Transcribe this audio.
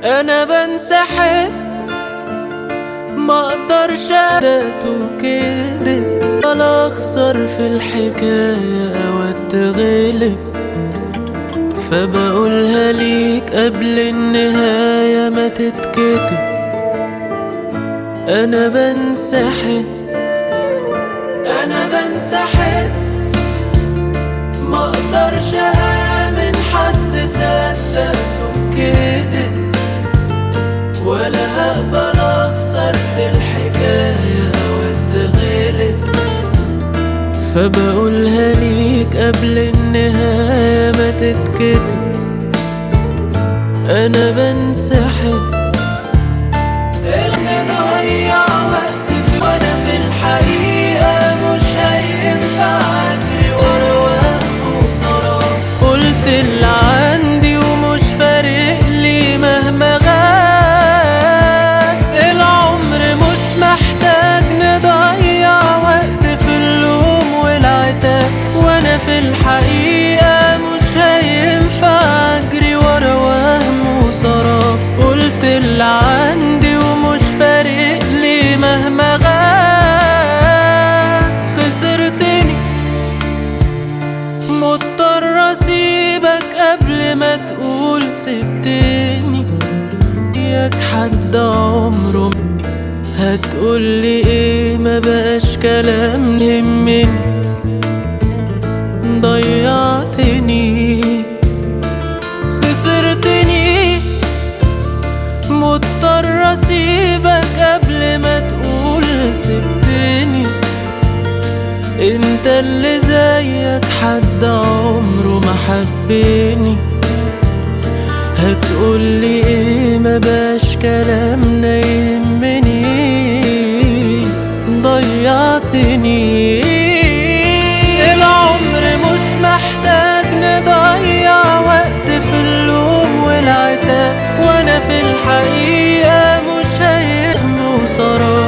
انا بنسحب ما اقدرش اداته كده ولا اخسر في الحكاية او اتغلب فبقولها ليك قبل النهاية ما تتكتب انا بنسحب انا بنسحب ما اقدرش امن حد صدقته كده ولا هقبل اخسر في الحكاية واتغلب فبقولها ليك قبل النهاية ما تتكتب انا بنسحب اللي ضيع وقت في وانا في الحقيقة مش هينفع اجري ورا وهم وصلاة قلت اللي عندي ومش فارق لي مهما غاب العمر مش محتاج نضيع وقت في اللوم والعتاب وانا في الحقيقة مش هينفع اجري ورا وهم وسراب قلت اللي عندي ومش فارق لي مهما غاب خسرتني مضطر اسيبك قبل ما تقول سبتني ياك حد عمره هتقولي ايه ما بقاش كلام يهمني ضيعتني خسرتني مضطر اسيبك قبل ما تقول سبتني انت اللي زيك حد عمره ما حبني هتقولي ايه ما باش كلامنا يهمني ضيعتني العمر مش محتاج نضيع وقت في اللوم والعتاب وانا في الحقيقة مش هيهم وصراب